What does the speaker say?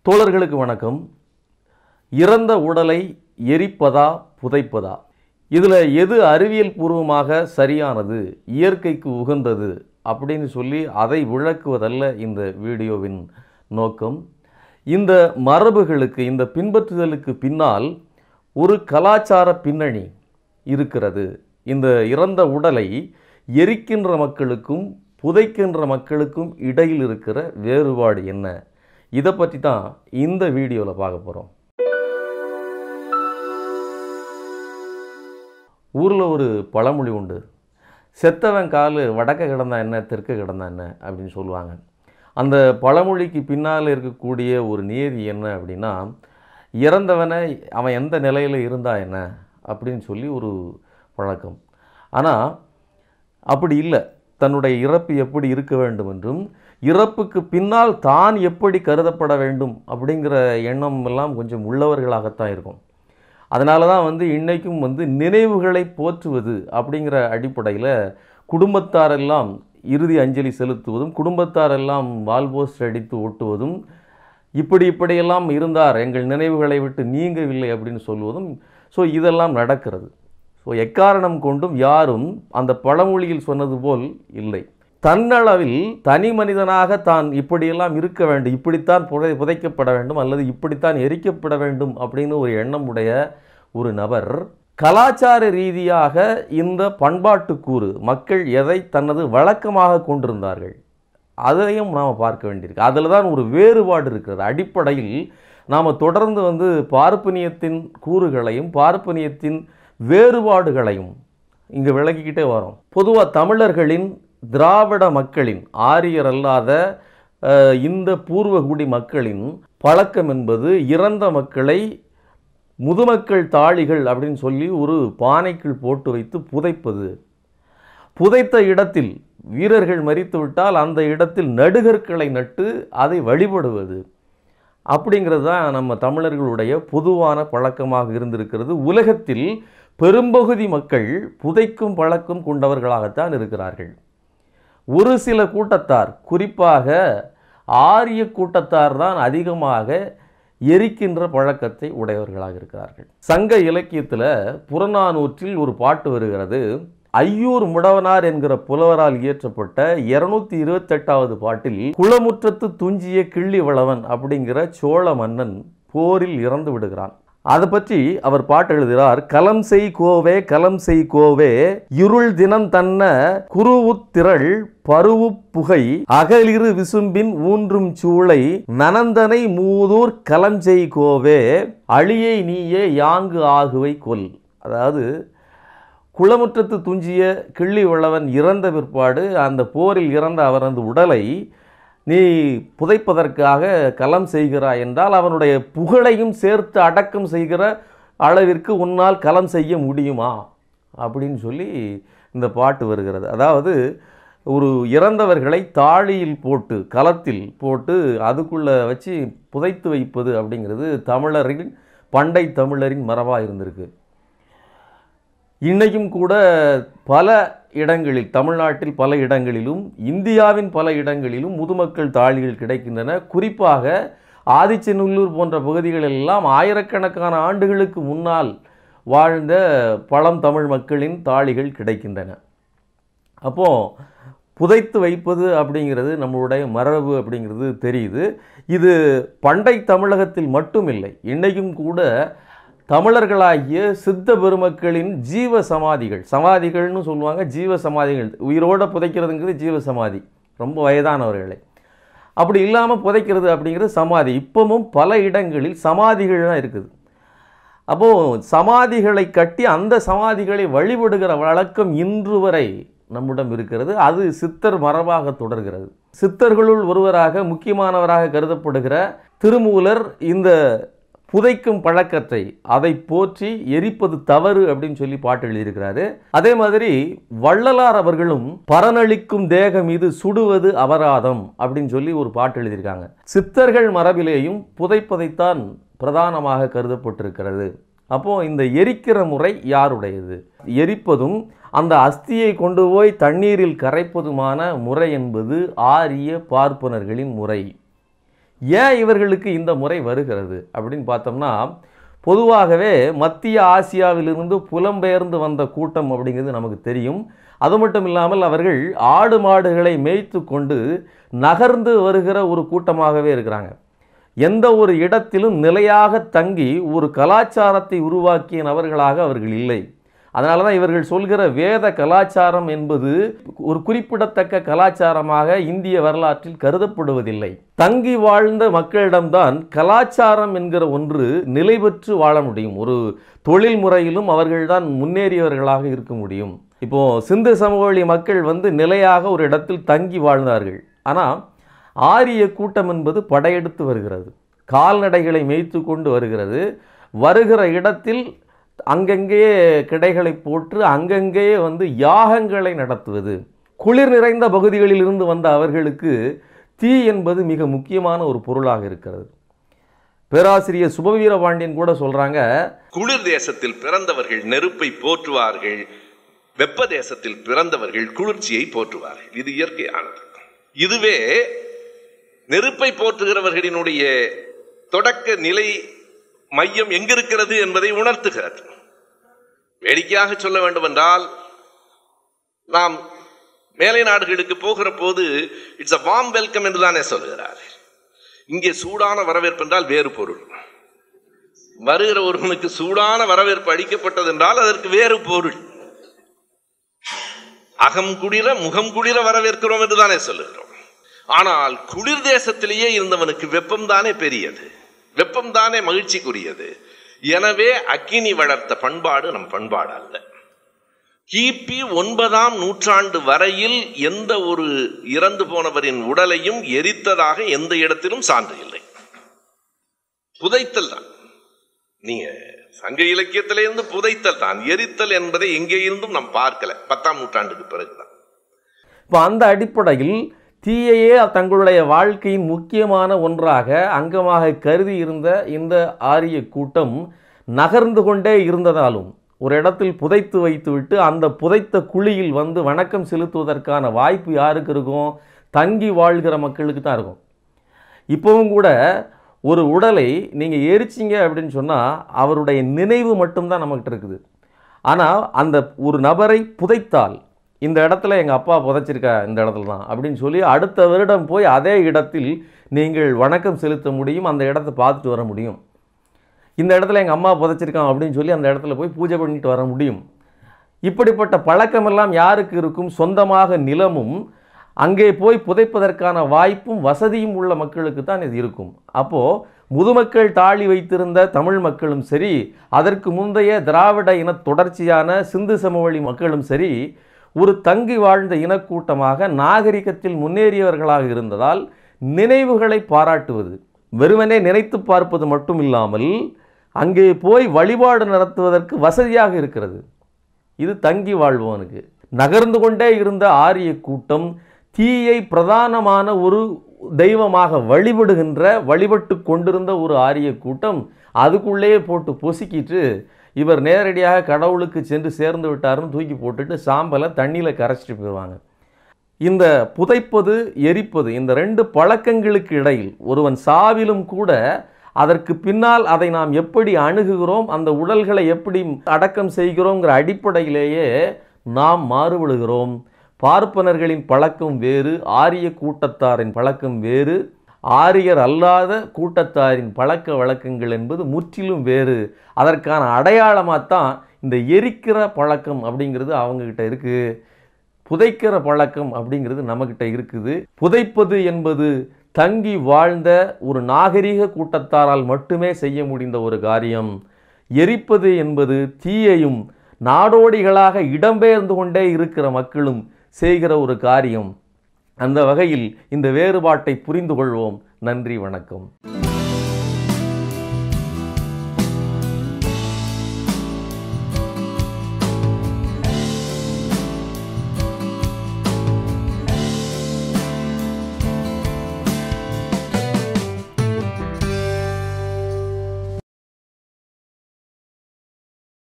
தோழர்களுக்கு வணக்கம் இறந்த உடலை எரிப்பதா புதைப்பதா இதில் எது அறிவியல் பூர்வமாக சரியானது இயற்கைக்கு உகந்தது அப்படின்னு சொல்லி அதை விளக்குவதல்ல இந்த வீடியோவின் நோக்கம் இந்த மரபுகளுக்கு இந்த பின்பற்றுதலுக்கு பின்னால் ஒரு கலாச்சார பின்னணி இருக்கிறது இந்த இறந்த உடலை எரிக்கின்ற மக்களுக்கும் புதைக்கின்ற மக்களுக்கும் இடையில் இருக்கிற வேறுபாடு என்ன இதை பற்றி தான் இந்த வீடியோவில் பார்க்க போகிறோம் ஊரில் ஒரு பழமொழி உண்டு செத்தவன் கால் வடக்க கிடந்தா என்ன தெற்க கிடந்தா என்ன அப்படின்னு சொல்லுவாங்க அந்த பழமொழிக்கு பின்னால் இருக்கக்கூடிய ஒரு நியதி என்ன அப்படின்னா இறந்தவனை அவன் எந்த நிலையில் இருந்தா என்ன அப்படின்னு சொல்லி ஒரு பழக்கம் ஆனால் அப்படி இல்லை தன்னுடைய இறப்பு எப்படி இருக்க வேண்டும் என்றும் இறப்புக்கு பின்னால் தான் எப்படி கருதப்பட வேண்டும் அப்படிங்கிற எண்ணம் எல்லாம் கொஞ்சம் உள்ளவர்களாகத்தான் இருக்கும் அதனால தான் வந்து இன்றைக்கும் வந்து நினைவுகளை போற்றுவது அப்படிங்கிற அடிப்படையில் குடும்பத்தாரெல்லாம் இறுதி அஞ்சலி செலுத்துவதும் குடும்பத்தாரெல்லாம் வால்போஸ்ட் அடித்து ஒட்டுவதும் இப்படி இப்படியெல்லாம் இருந்தார் எங்கள் நினைவுகளை விட்டு நீங்கவில்லை அப்படின்னு சொல்வதும் ஸோ இதெல்லாம் நடக்கிறது ஸோ எக்காரணம் கொண்டும் யாரும் அந்த பழமொழியில் சொன்னது போல் இல்லை தன்னளவில் தனி மனிதனாக தான் இப்படியெல்லாம் இருக்க வேண்டும் இப்படித்தான் புதை புதைக்கப்பட வேண்டும் அல்லது இப்படித்தான் எரிக்கப்பட வேண்டும் அப்படின்னு ஒரு எண்ணம் உடைய ஒரு நபர் கலாச்சார ரீதியாக இந்த பண்பாட்டு கூறு மக்கள் எதை தனது வழக்கமாக கொண்டிருந்தார்கள் அதையும் நாம் பார்க்க வேண்டியிருக்கு அதில் தான் ஒரு வேறுபாடு இருக்கிறது அடிப்படையில் நாம் தொடர்ந்து வந்து பார்ப்பனியத்தின் கூறுகளையும் பார்ப்பனியத்தின் வேறுபாடுகளையும் இங்கே விளக்கிக்கிட்டே வரோம் பொதுவாக தமிழர்களின் திராவிட மக்களின் ஆரியர் அல்லாத அஹ், இந்த பூர்வகுடி மக்களின் பழக்கம் என்பது இறந்த மக்களை முதுமக்கள் தாழிகள் அப்படின்னு சொல்லி ஒரு பானைக்குள் போட்டு வைத்து புதைப்பது புதைத்த இடத்தில் வீரர்கள் மறித்து விட்டால் அந்த இடத்தில் நடுகற்களை நட்டு அதை வழிபடுவது அப்படிங்கிறது தான் நம்ம தமிழர்களுடைய பொதுவான பழக்கமாக இருந்திருக்கிறது உலகத்தில் பெரும்பகுதி மக்கள் புதைக்கும் பழக்கம் கொண்டவர்களாகத்தான் இருக்கிறார்கள் ஒரு சில கூட்டத்தார் குறிப்பாக ஆரிய கூட்டத்தார் தான் அதிகமாக எரிக்கின்ற பழக்கத்தை உடையவர்களாக இருக்கிறார்கள் சங்க இலக்கியத்தில் புறநானூற்றில் ஒரு பாட்டு வருகிறது ஐயூர் முடவனார் என்கிற புலவரால் இயற்றப்பட்ட இருநூத்தி இருபத்தெட்டாவது பாட்டில் குளமுற்றத்து துஞ்சிய கிள்ளி வளவன் அப்படிங்கிற சோழ மன்னன் போரில் இறந்து விடுகிறான் அதை பற்றி அவர் பாட்டு எழுதுகிறார் கலம் செய் கோவே கலம் செய் கோவே இருள் தினம் தன்ன குருவுத்திரள் பருவு புகை அகலிரு விசும்பின் ஊன்றும் சூளை நனந்தனை மூதூர் கலஞ்செய் கோவே அழியை நீயே யாங்கு ஆகுவை கொல் அதாவது குளமுற்றத்து துஞ்சிய கிள்ளி உள்ளவன் இறந்த பிற்பாடு அந்த போரில் இறந்த அவரது உடலை நீ புதைப்பதற்காக களம் செய்கிறாய் என்றால் அவனுடைய புகழையும் சேர்த்து அடக்கம் செய்கிற அளவிற்கு உன்னால் களம் செய்ய முடியுமா அப்படின்னு சொல்லி இந்த பாட்டு வருகிறது அதாவது ஒரு இறந்தவர்களை தாழியில் போட்டு களத்தில் போட்டு அதுக்குள்ளே வச்சு புதைத்து வைப்பது அப்படிங்கிறது தமிழரின் பண்டை தமிழரின் மரபாக இருந்திருக்கு இன்றைக்கும் கூட பல இடங்களில் தமிழ்நாட்டில் பல இடங்களிலும் இந்தியாவின் பல இடங்களிலும் முதுமக்கள் தாழிகள் கிடைக்கின்றன குறிப்பாக ஆதிச்சநல்லூர் போன்ற பகுதிகளெல்லாம் ஆயிரக்கணக்கான ஆண்டுகளுக்கு முன்னால் வாழ்ந்த பழம் தமிழ் மக்களின் தாழிகள் கிடைக்கின்றன அப்போது புதைத்து வைப்பது அப்படிங்கிறது நம்மளுடைய மரபு அப்படிங்கிறது தெரியுது இது பண்டை தமிழகத்தில் மட்டுமில்லை இன்றைக்கும் கூட தமிழர்களாகிய சித்த பெருமக்களின் ஜீவ சமாதிகள் சமாதிகள்னு சொல்லுவாங்க ஜீவ சமாதிகள் உயிரோடு புதைக்கிறதுங்கிறது ஜீவ சமாதி ரொம்ப வயதானவர்களை அப்படி இல்லாமல் புதைக்கிறது அப்படிங்கிறது சமாதி இப்பவும் பல இடங்களில் சமாதிகள் தான் இருக்குது அப்போது சமாதிகளை கட்டி அந்த சமாதிகளை வழிபடுகிற வழக்கம் இன்று வரை நம்மிடம் இருக்கிறது அது சித்தர் மரபாக தொடர்கிறது சித்தர்களுள் ஒருவராக முக்கியமானவராக கருதப்படுகிற திருமூலர் இந்த புதைக்கும் பழக்கத்தை அதை போற்றி எரிப்பது தவறு அப்படின்னு சொல்லி பாட்டு எழுதியிருக்கிறாரு அதே மாதிரி வள்ளலார் அவர்களும் பரனளிக்கும் தேகம் இது சுடுவது அபராதம் அப்படின்னு சொல்லி ஒரு பாட்டு எழுதியிருக்காங்க சித்தர்கள் மரபிலேயும் புதைப்பதைத்தான் பிரதானமாக கருதப்பட்டிருக்கிறது அப்போ இந்த எரிக்கிற முறை யாருடையது எரிப்பதும் அந்த அஸ்தியை கொண்டு போய் தண்ணீரில் கரைப்பதுமான முறை என்பது ஆரிய பார்ப்பனர்களின் முறை ஏன் இவர்களுக்கு இந்த முறை வருகிறது அப்படின்னு பார்த்தோம்னா பொதுவாகவே மத்திய ஆசியாவிலிருந்து புலம்பெயர்ந்து வந்த கூட்டம் அப்படிங்கிறது நமக்கு தெரியும் அது மட்டும் இல்லாமல் அவர்கள் ஆடு மாடுகளை மேய்த்து கொண்டு நகர்ந்து வருகிற ஒரு கூட்டமாகவே இருக்கிறாங்க எந்த ஒரு இடத்திலும் நிலையாக தங்கி ஒரு கலாச்சாரத்தை உருவாக்கிய நபர்களாக அவர்கள் இல்லை அதனால தான் இவர்கள் சொல்கிற வேத கலாச்சாரம் என்பது ஒரு குறிப்பிடத்தக்க கலாச்சாரமாக இந்திய வரலாற்றில் கருதப்படுவதில்லை தங்கி வாழ்ந்த மக்களிடம்தான் கலாச்சாரம் என்கிற ஒன்று நிலை பெற்று வாழ முடியும் ஒரு தொழில் முறையிலும் அவர்கள்தான் முன்னேறியவர்களாக இருக்க முடியும் இப்போ சிந்து சமவெளி மக்கள் வந்து நிலையாக ஒரு இடத்தில் தங்கி வாழ்ந்தார்கள் ஆனால் ஆரிய கூட்டம் என்பது படையெடுத்து வருகிறது கால்நடைகளை மேய்த்து கொண்டு வருகிறது வருகிற இடத்தில் அங்கங்கே கிடைகளை போட்டு அங்கங்கே வந்து யாகங்களை நடத்துவது குளிர் நிறைந்த பகுதிகளில் இருந்து வந்த அவர்களுக்கு தீ என்பது மிக முக்கியமான ஒரு பொருளாக இருக்கிறது பேராசிரியர் சுபவீர பாண்டியன் கூட சொல்றாங்க குளிர் தேசத்தில் பிறந்தவர்கள் நெருப்பை போற்றுவார்கள் வெப்ப தேசத்தில் பிறந்தவர்கள் குளிர்ச்சியை போற்றுவார்கள் இது இயற்கையானது இதுவே நெருப்பை போற்றுகிறவர்களினுடைய தொடக்க நிலை மையம் எங்கிருக்கிறது என்பதை உணர்த்துகிறது வேடிக்கையாக சொல்ல வேண்டும் என்றால் நாம் மேலை நாடுகளுக்கு போகிற போது இட்ஸ் அ வார்ம் வெல்கம் என்று தானே சொல்கிறார் இங்கே சூடான வரவேற்பு என்றால் வேறு பொருள் வருகிற ஒருவனுக்கு சூடான வரவேற்பு அளிக்கப்பட்டது என்றால் அதற்கு வேறு பொருள் அகம் குளிர முகம் குளிர வரவேற்கிறோம் என்று தானே சொல்லுகிறோம் ஆனால் குளிர் தேசத்திலேயே இருந்தவனுக்கு வெப்பம் தானே பெரியது வெப்பம் தானே மகிழ்ச்சிக்குரியது எனவே அக்கினி வளர்த்த பண்பாடு நம் பண்பாடு அல்ல கிபி ஒன்பதாம் நூற்றாண்டு வரையில் எந்த ஒரு இறந்து போனவரின் உடலையும் எரித்ததாக எந்த இடத்திலும் சான்று இல்லை புதைத்தல் தான் நீங்க சங்க இலக்கியத்திலிருந்து புதைத்தல் தான் எரித்தல் என்பதை எங்கே இருந்தும் நாம் பார்க்கல பத்தாம் நூற்றாண்டுக்கு பிறகுதான் இப்போ அந்த அடிப்படையில் தீயையே தங்களுடைய வாழ்க்கையின் முக்கியமான ஒன்றாக அங்கமாக கருதி இருந்த இந்த ஆரிய கூட்டம் நகர்ந்து கொண்டே இருந்ததாலும் ஒரு இடத்தில் புதைத்து வைத்துவிட்டு அந்த புதைத்த குழியில் வந்து வணக்கம் செலுத்துவதற்கான வாய்ப்பு யாருக்கு இருக்கும் தங்கி வாழ்கிற மக்களுக்கு தான் இருக்கும் இப்போவும் கூட ஒரு உடலை நீங்கள் எரிச்சிங்க அப்படின்னு சொன்னால் அவருடைய நினைவு மட்டும்தான் நம்மகிட்ட இருக்குது ஆனால் அந்த ஒரு நபரை புதைத்தால் இந்த இடத்துல எங்கள் அப்பா புதைச்சிருக்கா இந்த இடத்துல தான் அப்படின்னு சொல்லி அடுத்த வருடம் போய் அதே இடத்தில் நீங்கள் வணக்கம் செலுத்த முடியும் அந்த இடத்த பார்த்துட்டு வர முடியும் இந்த இடத்துல எங்கள் அம்மா புதைச்சிருக்கான் அப்படின்னு சொல்லி அந்த இடத்துல போய் பூஜை பண்ணிட்டு வர முடியும் இப்படிப்பட்ட பழக்கமெல்லாம் யாருக்கு இருக்கும் சொந்தமாக நிலமும் அங்கே போய் புதைப்பதற்கான வாய்ப்பும் வசதியும் உள்ள மக்களுக்கு தான் இது இருக்கும் அப்போது முதுமக்கள் தாழி வைத்திருந்த தமிழ் மக்களும் சரி அதற்கு முந்தைய திராவிட இன தொடர்ச்சியான சிந்து சமவெளி மக்களும் சரி ஒரு தங்கி வாழ்ந்த இனக்கூட்டமாக நாகரிகத்தில் முன்னேறியவர்களாக இருந்ததால் நினைவுகளை பாராட்டுவது வெறுமனே நினைத்து பார்ப்பது மட்டும் இல்லாமல் அங்கே போய் வழிபாடு நடத்துவதற்கு வசதியாக இருக்கிறது இது தங்கி வாழ்பவனுக்கு நகர்ந்து கொண்டே இருந்த ஆரிய கூட்டம் தீயை பிரதானமான ஒரு தெய்வமாக வழிபடுகின்ற வழிபட்டு கொண்டிருந்த ஒரு ஆரிய கூட்டம் அதுக்குள்ளேயே போட்டு பொசுக்கிட்டு இவர் நேரடியாக கடவுளுக்கு சென்று சேர்ந்து விட்டாருன்னு தூக்கி போட்டுட்டு சாம்பலை தண்ணியில் கரைச்சிட்டு போயிடுவாங்க இந்த புதைப்பது எரிப்பது இந்த ரெண்டு பழக்கங்களுக்கு இடையில் ஒருவன் சாவிலும் கூட அதற்கு பின்னால் அதை நாம் எப்படி அணுகுகிறோம் அந்த உடல்களை எப்படி அடக்கம் செய்கிறோங்கிற அடிப்படையிலேயே நாம் மாறுபடுகிறோம் பார்ப்பனர்களின் பழக்கம் வேறு ஆரிய கூட்டத்தாரின் பழக்கம் வேறு ஆரியர் அல்லாத கூட்டத்தாரின் பழக்க வழக்கங்கள் என்பது முற்றிலும் வேறு அதற்கான அடையாளமாக தான் இந்த எரிக்கிற பழக்கம் அப்படிங்கிறது அவங்கக்கிட்ட இருக்குது புதைக்கிற பழக்கம் அப்படிங்கிறது நம்மக்கிட்ட இருக்குது புதைப்பது என்பது தங்கி வாழ்ந்த ஒரு நாகரிக கூட்டத்தாரால் மட்டுமே செய்ய முடிந்த ஒரு காரியம் எரிப்பது என்பது தீயையும் நாடோடிகளாக இடம்பெயர்ந்து கொண்டே இருக்கிற மக்களும் செய்கிற ஒரு காரியம் அந்த வகையில் இந்த வேறுபாட்டை புரிந்து கொள்வோம் நன்றி வணக்கம்